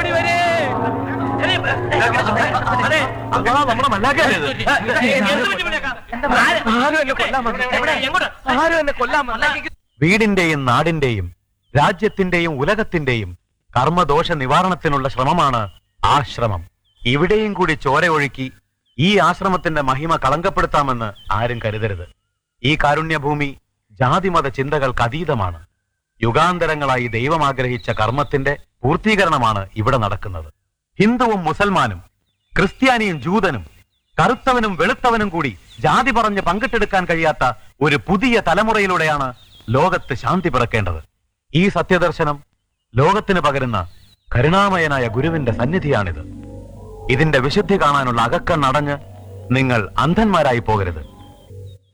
ഓടി വരേ അതെ നമ്മുടെ മല്ലാക്കരുത് എന്ത് പറ്റി മുന്നേക്കാ? ആര്- ആരും എന്നെ കൊല്ലാൻ വന്നു. എവിടെ? എങ്ങോട്ട്? ആരും എന്നെ കൊല്ലാൻ വന്നു. വീടിന്റെയും നാടിന്റെയും രാജ്യത്തിന്റെയും ഉലകത്തിന്റെയും കർമ്മദോഷ നിവാരണത്തിനുള്ള ശ്രമമാണ് ആശ്രമം ഇവിടെയും കൂടി ചോര ഒഴുക്കി ഈ ആശ്രമത്തിന്റെ മഹിമ കളങ്കപ്പെടുത്താമെന്ന് ആരും കരുതരുത് ഈ കാരുണ്യഭൂമി ജാതിമത ചിന്തകൾക്ക് അതീതമാണ് യുഗാന്തരങ്ങളായി ദൈവം ആഗ്രഹിച്ച കർമ്മത്തിന്റെ പൂർത്തീകരണമാണ് ഇവിടെ നടക്കുന്നത് ഹിന്ദുവും മുസൽമാനും ക്രിസ്ത്യാനിയും ജൂതനും കറുത്തവനും വെളുത്തവനും കൂടി ജാതി പറഞ്ഞ് പങ്കിട്ടെടുക്കാൻ കഴിയാത്ത ഒരു പുതിയ തലമുറയിലൂടെയാണ് ലോകത്ത് ശാന്തി പിറക്കേണ്ടത് ഈ സത്യദർശനം ലോകത്തിന് പകരുന്ന കരുണാമയനായ ഗുരുവിന്റെ സന്നിധിയാണിത് ഇതിന്റെ വിശുദ്ധി കാണാനുള്ള അകക്കണ്ണടഞ്ഞ് നിങ്ങൾ അന്ധന്മാരായി പോകരുത്